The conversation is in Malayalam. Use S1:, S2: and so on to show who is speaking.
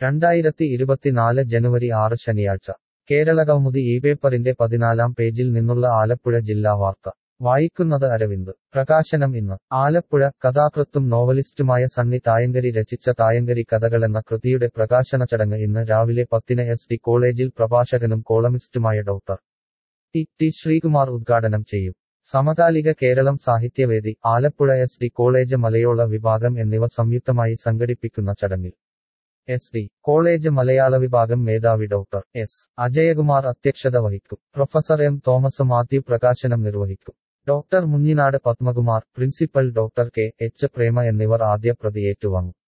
S1: രണ്ടായിരത്തി ഇരുപത്തിനാല് ജനുവരി ആറ് ശനിയാഴ്ച കേരളകൗമുദി ഈ പേപ്പറിന്റെ പതിനാലാം പേജിൽ നിന്നുള്ള ആലപ്പുഴ ജില്ലാ വാർത്ത വായിക്കുന്നത് അരവിന്ദ് പ്രകാശനം ഇന്ന് ആലപ്പുഴ കഥാകൃത്തും നോവലിസ്റ്റുമായ സണ്ണി തായങ്കരി രചിച്ച തായങ്കരി കഥകളെന്ന കൃതിയുടെ പ്രകാശന ചടങ്ങ് ഇന്ന് രാവിലെ പത്തിന് എസ് ഡി കോളേജിൽ പ്രഭാഷകനും കോളമിസ്റ്റുമായ ഡോക്ടർ ടി ടി ശ്രീകുമാർ ഉദ്ഘാടനം ചെയ്യും സമകാലിക കേരളം സാഹിത്യവേദി ആലപ്പുഴ എസ് ഡി കോളേജ് മലയോള വിഭാഗം എന്നിവ സംയുക്തമായി സംഘടിപ്പിക്കുന്ന ചടങ്ങിൽ എസ് ഡി കോളേജ് മലയാള വിഭാഗം മേധാവി ഡോക്ടർ എസ് അജയകുമാർ അധ്യക്ഷത വഹിക്കും പ്രൊഫസർ എം തോമസ് മാത്യു പ്രകാശനം നിർവഹിക്കും doctor Munjinad Padmakumar principal doctor K H Prema എന്നിവർ ആദ്യ പ്രതി ഏറ്റുവാങ്ങും